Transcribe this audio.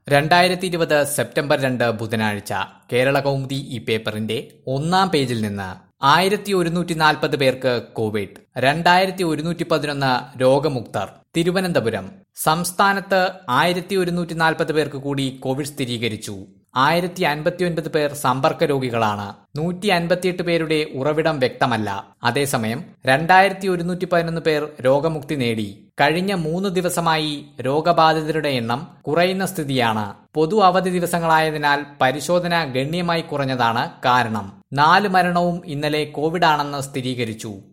രണ്ടായിരത്തി ഇരുപത് സെപ്റ്റംബർ രണ്ട് ബുധനാഴ്ച കേരള കൗമുദി ഈ പേപ്പറിന്റെ ഒന്നാം പേജിൽ നിന്ന് ആയിരത്തി ഒരുന്നൂറ്റി നാൽപ്പത് പേർക്ക് കോവിഡ് രണ്ടായിരത്തി ഒരുന്നൂറ്റി പതിനൊന്ന് രോഗമുക്തർ തിരുവനന്തപുരം സംസ്ഥാനത്ത് ആയിരത്തി ഒരുന്നൂറ്റി നാൽപ്പത് പേർക്ക് കൂടി കോവിഡ് സ്ഥിരീകരിച്ചു ആയിരത്തി അൻപത്തിയൊൻപത് പേർ സമ്പർക്ക രോഗികളാണ് നൂറ്റി അൻപത്തിയെട്ട് പേരുടെ ഉറവിടം വ്യക്തമല്ല അതേസമയം രണ്ടായിരത്തി ഒരുന്നൂറ്റി പതിനൊന്ന് പേർ രോഗമുക്തി നേടി കഴിഞ്ഞ മൂന്ന് ദിവസമായി രോഗബാധിതരുടെ എണ്ണം കുറയുന്ന സ്ഥിതിയാണ് പൊതു അവധി ദിവസങ്ങളായതിനാൽ പരിശോധന ഗണ്യമായി കുറഞ്ഞതാണ് കാരണം നാല് മരണവും ഇന്നലെ കോവിഡ് ആണെന്ന് സ്ഥിരീകരിച്ചു